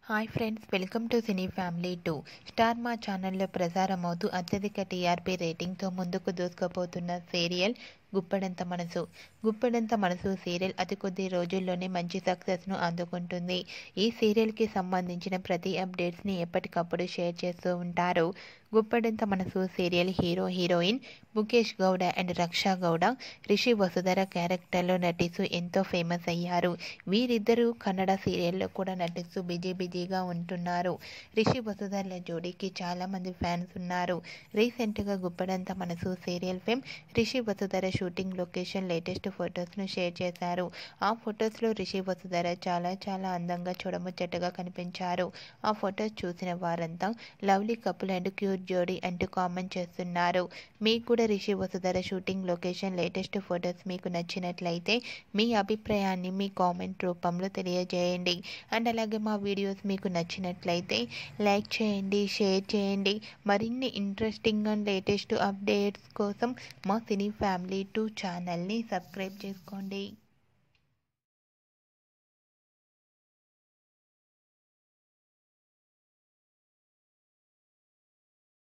hi friends welcome to cine family two star Maa ఛానల్లో ప్రసారమవుతూ అత్యధిక TRP రేటింగ్తో ముందుకు దూసుకుపోతున్న సీరియల్ గుప్పడంత మనసు గుప్పడంత మనసు సీరియల్ అతి కొద్ది రోజుల్లోనే మంచి సక్సెస్ను అందుకుంటుంది ఈ సీరియల్కి సంబంధించిన ప్రతి అప్డేట్స్ని ఎప్పటికప్పుడు షేర్ చేస్తూ ఉంటారు Guppedantha Manasu serial hero heroine Mukesh Gowda and Raksha Gowda Rishi Vasudhara క్యారెక్టర్లో నటిస్తూ ఎంతో ఫేమస్ అయ్యారు వీరిద్దరూ కన్నడ సీరియల్లో కూడా నటిస్తూ బిజీ బిజీగా ఉంటున్నారు రిషి వసుధరల జోడీకి చాలామంది ఫ్యాన్స్ ఉన్నారు రీసెంట్గా Guppedantha Manasu serial fame Rishi Vasudhara shooting location latest ఫొటోస్ను షేర్ చేశారు ఆ ఫొటోస్లో రిషి వసుధర చాలా చాలా అందంగా చూడముచ్చటగా కనిపించారు ఆ ఫొటోస్ చూసిన వారంతా లవ్లీ కపుల్ అండ్ క్యూట్ జోడీ అంటూ కామెంట్ చేస్తున్నారు మీకు కూడా Rishi Vasudhara shooting location latest photos మీకు నచ్చినట్లయితే మీ అభిప్రాయాన్ని మీ కామెంట్ రూపంలో తెలియజేయండి అండ్ అలాగే మా వీడియోస్ మీకు నచ్చినట్లయితే లైక్ చేయండి షేర్ చేయండి మరిన్ని ఇంట్రెస్టింగ్ అండ్ లేటెస్ట్ అప్డేట్స్ కోసం మా సినీ ఫ్యామిలీ టూ ఛానల్ని సబ్స్క్రైబ్ చేసుకోండి